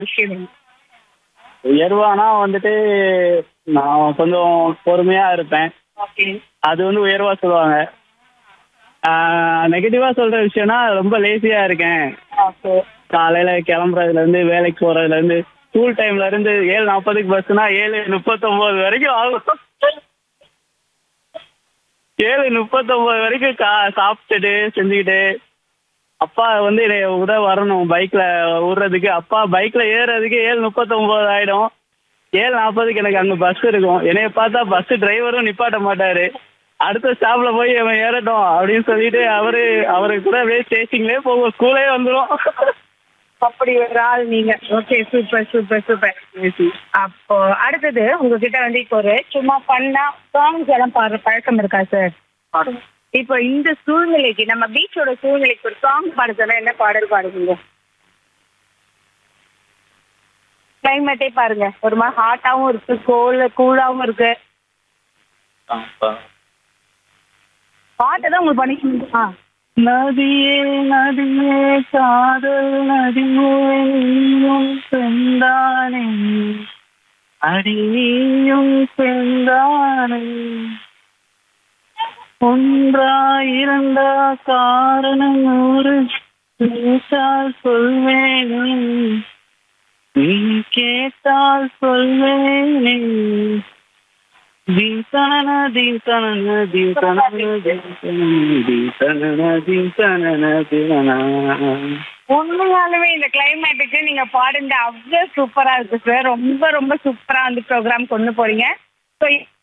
விஷயம் உயர்வானா வந்துட்டு நான் கொஞ்சம் பொறுமையா இருப்பேன் ஓகே அது வந்து உயர்வா சொல்லுவாங்க நெகட்டிவா சொல்ற விஷயம்னா ரொம்ப லேசியா இருக்கேன் ஓகே காலையில கிளம்புறதுல இருந்து வேலைக்கு போறதுல இருந்து ஸ்கூல் டைம்ல இருந்து ஏழு நாற்பதுக்கு பஸ்னா ஏழு முப்பத்தொன்பது வரைக்கும் ஆகும் ஏழு முப்பத்தொன்பது வரைக்கும் கா சாப்பிட்டுட்டு செஞ்சுக்கிட்டு அப்பா வந்து என்னைய உத வரணும் பைக்ல விடுறதுக்கு அப்பா பைக்ல ஏறுறதுக்கு ஏழு முப்பத்தொன்பது ஆயிடும் ஏழு நாற்பதுக்கு எனக்கு அங்க பஸ் இருக்கும் என்னைய பார்த்தா பஸ் டிரைவரும் நிப்பாட்ட மாட்டாரு அடுத்த ஸ்டாப்ல போய் அவன் ஏறட்டும் அப்படின்னு சொல்லிட்டு அவரு அவருக்கு கூட அப்படியே ஸ்டேஷன்லயே போகும் ஸ்கூலே வந்துடும் அப்படி ஒரு ஆள் நீங்க ஓகே சூப்பர் சூப்பர் சூப்பர் அப்போ அடுத்தது உங்ககிட்ட வந்து இப்போ ஒரு சும்மா பண்ணா சாங்ஸ் எல்லாம் பாடுற பழக்கம் இருக்கா சார் இப்போ இந்த சூழ்நிலைக்கு நம்ம பீச்சோட சூழ்நிலைக்கு ஒரு சாங் பாட சொன்னா என்ன பாடல் பாடுவீங்க கிளைமேட்டே பாருங்க ஒரு மாதிரி ஹாட்டாவும் இருக்கு கோல் கூலாவும் இருக்கு பாட்டு தான் உங்களுக்கு பண்ணி ஆ நதியே நதியே காதல் நதியே நீயும் செந்தானே அடி நீயும் செந்தானே ஒன்றா இரண்டா காரணம் நூறு கேட்டால் சொல்வேனே நீ கேட்டால் சொல்வேனே தீசனன தீசனன தீசனன தீசனன தீசனன தீசனன உண்மையாலுமே இந்த கிளைமேட்டுக்கு நீங்க பாடுங்க அவ்வளவு சூப்பரா இருக்கு சார் ரொம்ப ரொம்ப சூப்பரா வந்து ப்ரோக்ராம் கொண்டு போறீங்க ஸோ